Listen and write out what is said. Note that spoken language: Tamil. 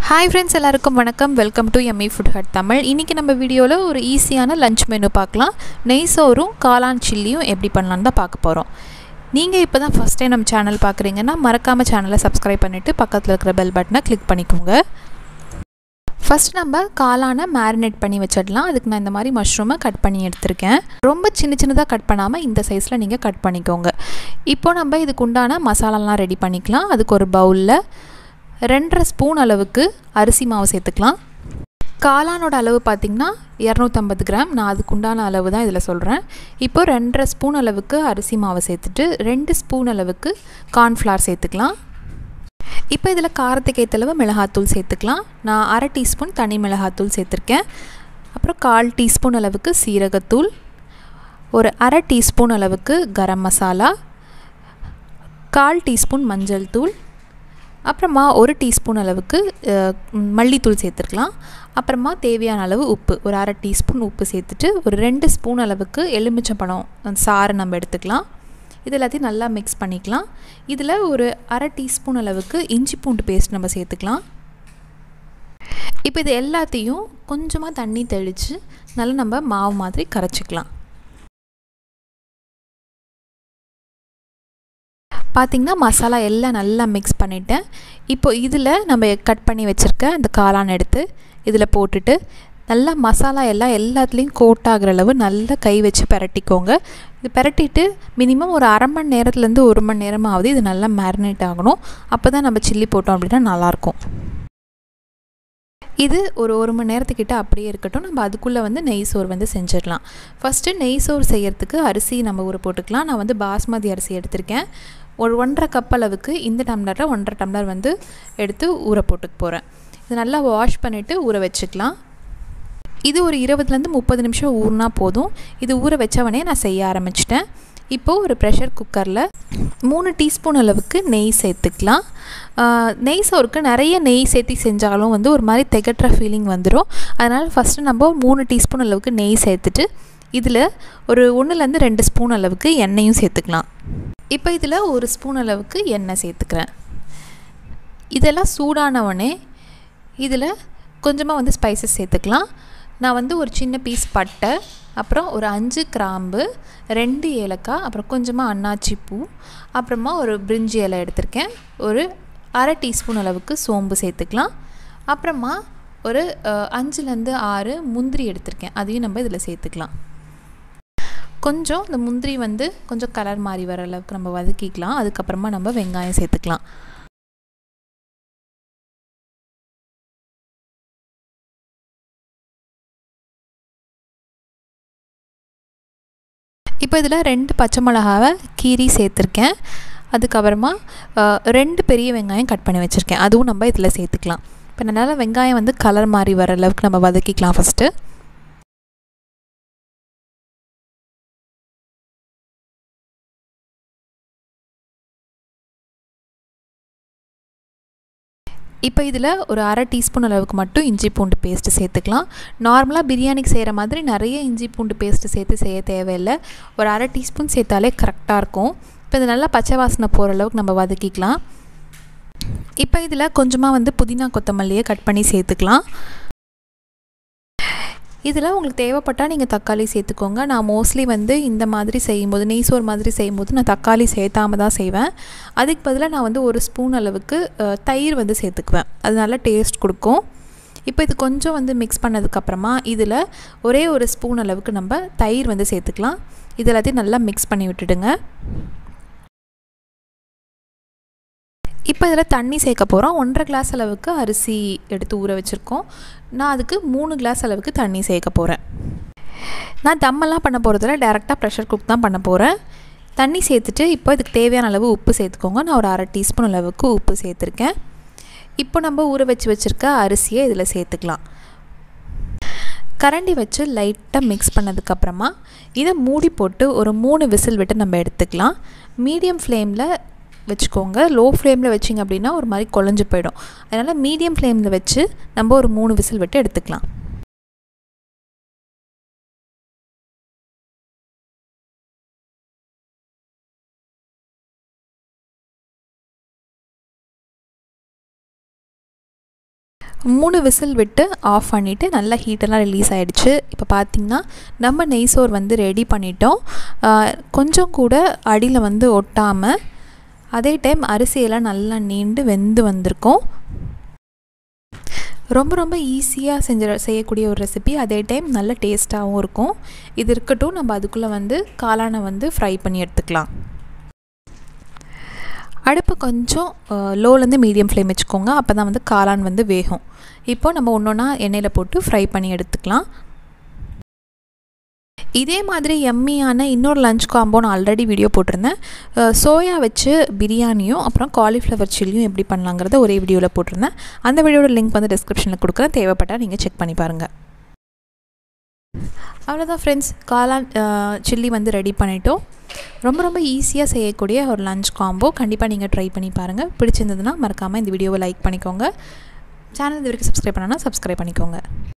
ஹாய் ஃப்ரெண்ட்ஸ் எல்லாருக்கும் வணக்கம் welcome to M E Food Hut Tamil இன்றைக்கி நம்ம வீடியோவில் ஒரு ஈஸியான லஞ்ச் மெனு பார்க்கலாம் நெய் சோறும் காளான் சில்லியும் எப்படி பண்ணலான்னு தான் பார்க்க போகிறோம் நீங்கள் இப்போ தான் ஃபஸ்ட் டைம் நம்ம சேனல் பார்க்குறீங்கன்னா மறக்காமல் சேனலை சப்ஸ்கிரைப் பண்ணிவிட்டு பக்கத்தில் இருக்கிற பெல் பட்டனை கிளிக் பண்ணிக்கோங்க ஃபஸ்ட் நம்ம காளானை மேரினேட் பண்ணி வச்சிடலாம் அதுக்கு நான் இந்த மாதிரி மஷ்ரூமை கட் பண்ணி எடுத்திருக்கேன் ரொம்ப சின்ன சின்னதாக கட் பண்ணாமல் இந்த சைஸில் நீங்கள் கட் பண்ணிக்கோங்க இப்போ நம்ம இதுக்கு உண்டான மசாலாலாம் ரெடி பண்ணிக்கலாம் அதுக்கு ஒரு பவுலில் ரெண்டரை ஸ்பூன் அளவுக்கு அரிசி மாவு சேர்த்துக்கலாம் காளானோட அளவு பார்த்திங்கன்னா இரநூத்தம்பது கிராம் நான் அதுக்கு உண்டான அளவு தான் இதில் சொல்கிறேன் இப்போ ரெண்டரை ஸ்பூன் அளவுக்கு அரிசி மாவை சேர்த்துட்டு ரெண்டு ஸ்பூன் அளவுக்கு கார்ன்ஃப்ளவர் சேர்த்துக்கலாம் இப்போ இதில் காரத்துக்கு ஏற்றளவு மிளகாத்தூள் சேர்த்துக்கலாம் நான் அரை டீஸ்பூன் தனி மிளகாத்தூள் சேர்த்துருக்கேன் அப்புறம் கால் டீஸ்பூன் அளவுக்கு சீரகத்தூள் ஒரு அரை டீஸ்பூன் அளவுக்கு கரம் மசாலா கால் டீஸ்பூன் மஞ்சள் தூள் அப்புறமா ஒரு டீஸ்பூன் அளவுக்கு மல்லித்தூள் சேர்த்துருக்கலாம் அப்புறமா தேவையான அளவு உப்பு ஒரு அரை டீஸ்பூன் உப்பு சேர்த்துட்டு ஒரு ரெண்டு ஸ்பூன் அளவுக்கு எலுமிச்சம்பழம் சாறு நம்ம எடுத்துக்கலாம் இது எல்லாத்தையும் நல்லா மிக்ஸ் பண்ணிக்கலாம் இதில் ஒரு அரை டீஸ்பூன் அளவுக்கு இஞ்சி பூண்டு பேஸ்ட் நம்ம சேர்த்துக்கலாம் இப்போ இது எல்லாத்தையும் கொஞ்சமாக தண்ணி தெளித்து நல்லா நம்ம மாவு மாதிரி கரைச்சிக்கலாம் பார்த்திங்கன்னா மசாலா எல்லாம் நல்லா மிக்ஸ் பண்ணிவிட்டேன் இப்போ இதில் நம்ம கட் பண்ணி வச்சுருக்க அந்த காளான் எடுத்து இதில் போட்டுட்டு நல்லா மசாலா எல்லாம் எல்லாத்துலேயும் கோட் ஆகிற அளவு நல்லா கை வச்சு பரட்டிக்கோங்க இது பரட்டிட்டு மினிமம் ஒரு அரை மணி நேரத்துலேருந்து ஒரு மணி நேரமாவது இது நல்லா மேரினேட் ஆகணும் அப்போ தான் நம்ம சில்லி போட்டோம் அப்படின்னா நல்லாயிருக்கும் இது ஒரு ஒரு மணி நேரத்துக்கிட்ட அப்படியே இருக்கட்டும் நம்ம அதுக்குள்ளே வந்து நெய் சோறு வந்து செஞ்சிடலாம் ஃபஸ்ட்டு நெய் சோறு செய்கிறதுக்கு அரிசி நம்ம ஊற போட்டுக்கலாம் நான் வந்து பாஸ்மதி அரிசி எடுத்திருக்கேன் ஒரு ஒன்றரை கப் அளவுக்கு இந்த டம்ளரில் ஒன்றரை டம்ளர் வந்து எடுத்து ஊற போட்டுக்க போகிறேன் இது நல்லா வாஷ் பண்ணிவிட்டு ஊற வச்சுக்கலாம் இது ஒரு இருபதுலேருந்து முப்பது நிமிஷம் ஊறினா போதும் இது ஊற வச்சவனே நான் செய்ய ஆரம்பிச்சிட்டேன் இப்போது ஒரு ப்ரெஷர் குக்கரில் மூணு டீஸ்பூன் அளவுக்கு நெய் சேர்த்துக்கலாம் நெய் சோறுக்கு நிறைய நெய் சேர்த்து செஞ்சாலும் வந்து ஒரு மாதிரி திகட்டுற ஃபீலிங் வந்துடும் அதனால் ஃபஸ்ட்டு நம்ம மூணு டீஸ்பூன் அளவுக்கு நெய் சேர்த்துட்டு இதில் ஒரு ஒன்றுலேருந்து ரெண்டு ஸ்பூன் அளவுக்கு எண்ணெயும் சேர்த்துக்கலாம் இப்போ இதில் ஒரு ஸ்பூன் அளவுக்கு எண்ணெய் சேர்த்துக்கிறேன் இதெல்லாம் சூடானவொடனே இதில் கொஞ்சமாக வந்து ஸ்பைசஸ் சேர்த்துக்கலாம் நான் வந்து ஒரு சின்ன பீஸ் பட்டை அப்புறம் ஒரு அஞ்சு கிராம்பு ரெண்டு ஏலக்காய் அப்புறம் கொஞ்சமாக அன்னாச்சி பூ அப்புறமா ஒரு பிரிஞ்சி இலை எடுத்திருக்கேன் ஒரு அரை டீஸ்பூன் அளவுக்கு சோம்பு சேர்த்துக்கலாம் அப்புறமா ஒரு அஞ்சுலேருந்து ஆறு முந்திரி எடுத்திருக்கேன் அதையும் நம்ம இதில் சேர்த்துக்கலாம் கொஞ்சம் இந்த முந்திரி வந்து கொஞ்சம் கலர் மாறி வர அளவுக்கு நம்ம வதக்கிக்கலாம் அதுக்கப்புறமா நம்ம வெங்காயம் சேர்த்துக்கலாம் இப்போ இதில் ரெண்டு பச்சை மிளகாவை கீரி சேர்த்துருக்கேன் அதுக்கப்புறமா ரெண்டு பெரிய வெங்காயம் கட் பண்ணி வச்சுருக்கேன் அதுவும் நம்ம இதில் சேர்த்துக்கலாம் இப்போ நல்லா வெங்காயம் வந்து கலர் மாறி வர அளவுக்கு நம்ம வதக்கிக்கலாம் ஃபஸ்ட்டு இப்போ இதில் ஒரு அரை டீஸ்பூன் அளவுக்கு மட்டும் இஞ்சி பூண்டு பேஸ்ட்டு சேர்த்துக்கலாம் நார்மலாக பிரியாணிக்கு செய்கிற மாதிரி நிறைய இஞ்சி பூண்டு பேஸ்ட்டு சேர்த்து செய்ய தேவையில்லை ஒரு அரை டீஸ்பூன் சேர்த்தாலே கரெக்டாக இருக்கும் இப்போ இது நல்லா பச்சை வாசனை போகிற அளவுக்கு நம்ம வதக்கிக்கலாம் இப்போ இதில் கொஞ்சமாக வந்து புதினா கொத்தமல்லியை கட் பண்ணி சேர்த்துக்கலாம் இதில் உங்களுக்கு தேவைப்பட்டால் நீங்கள் தக்காளி சேர்த்துக்கோங்க நான் மோஸ்ட்லி வந்து இந்த மாதிரி செய்யும்போது நெய்சோர் மாதிரி செய்யும்போது நான் தக்காளி சேர்த்தாம தான் செய்வேன் அதுக்கு பதிலாக நான் வந்து ஒரு ஸ்பூன் அளவுக்கு தயிர் வந்து சேர்த்துக்குவேன் அது நல்லா டேஸ்ட் கொடுக்கும் இப்போ இது கொஞ்சம் வந்து மிக்ஸ் பண்ணதுக்கப்புறமா இதில் ஒரே ஒரு ஸ்பூன் அளவுக்கு நம்ம தயிர் வந்து சேர்த்துக்கலாம் இது எல்லாத்தையும் நல்லா மிக்ஸ் பண்ணி விட்டுடுங்க இப்போ இதில் தண்ணி சேர்க்க போகிறோம் ஒன்றரை கிளாஸ் அளவுக்கு அரிசி எடுத்து ஊற வச்சுருக்கோம் நான் அதுக்கு மூணு கிளாஸ் அளவுக்கு தண்ணி சேர்க்க போகிறேன் நான் தம்மெல்லாம் பண்ண போகிறதில்ல டேரெக்டாக ப்ரெஷர் குக் தான் பண்ண போகிறேன் தண்ணி சேர்த்துட்டு இப்போ இதுக்கு தேவையான அளவு உப்பு சேர்த்துக்கோங்க நான் ஒரு அரை டீஸ்பூன் அளவுக்கு உப்பு சேர்த்துருக்கேன் இப்போ நம்ம ஊற வச்சு வச்சுருக்க அரிசியை இதில் சேர்த்துக்கலாம் கரண்டி வச்சு லைட்டாக மிக்ஸ் பண்ணதுக்கப்புறமா இதை மூடி போட்டு ஒரு மூணு விசில் விட்டு நம்ம எடுத்துக்கலாம் மீடியம் ஃப்ளேமில் வச்சுக்கோங்க லோ ஃப்ளேமில் வச்சிங்க அப்படின்னா ஒரு மாதிரி குழஞ்சி போயிடும் அதனால் மீடியம் ஃப்ளேமில் வச்சு நம்ம ஒரு மூணு விசில் விட்டு எடுத்துக்கலாம் மூணு விசில் விட்டு ஆஃப் பண்ணிவிட்டு நல்லா ஹீட்டெல்லாம் ரிலீஸ் ஆகிடுச்சு இப்போ பார்த்திங்கன்னா நம்ம நெய் சோறு வந்து ரெடி பண்ணிட்டோம் கொஞ்சம் கூட அடியில் வந்து ஒட்டாமல் அதே டைம் அரிசியெல்லாம் நல்லா நீண்டு வெந்து வந்திருக்கும் ரொம்ப ரொம்ப ஈஸியாக செஞ்ச செய்யக்கூடிய ஒரு ரெசிபி அதே டைம் நல்ல டேஸ்ட்டாகவும் இருக்கும் இது இருக்கட்டும் நம்ம அதுக்குள்ளே வந்து காளானை வந்து ஃப்ரை பண்ணி எடுத்துக்கலாம் அடுப்பு கொஞ்சம் லோலேருந்து மீடியம் ஃப்ளேம் வச்சுக்கோங்க அப்போ தான் வந்து காளான் வந்து வேகும் இப்போ நம்ம ஒன்று ஒன்றா எண்ணெயில் போட்டு ஃப்ரை பண்ணி எடுத்துக்கலாம் இதே மாதிரி எம்மியான இன்னொரு லஞ்ச் காம்போ நான் ஆல்ரெடி வீடியோ போட்டிருந்தேன் சோயா வச்சு பிரியாணியும் அப்புறம் காலிஃப்ளவர் சில்லியும் எப்படி பண்ணலாங்கிறத ஒரே வீடியோவில் போட்டிருந்தேன் அந்த வீடியோட லிங்க் வந்து டிஸ்கிரிப்ஷனில் கொடுக்குறேன் தேவைப்பட்டால் நீங்கள் செக் பண்ணி பாருங்கள் அவ்வளோதான் ஃப்ரெண்ட்ஸ் காளான் சில்லி வந்து ரெடி பண்ணிட்டோம் ரொம்ப ரொம்ப ஈஸியாக செய்யக்கூடிய ஒரு லஞ்ச் காம்போ கண்டிப்பாக நீங்கள் ட்ரை பண்ணி பாருங்கள் பிடிச்சிருந்ததுன்னா மறக்காமல் இந்த வீடியோவை லைக் பண்ணிக்கோங்க சேனல் இது வரைக்கும் சப்ஸ்கிரைப் பண்ணனா சப்ஸ்கிரைப் பண்ணிக்கோங்க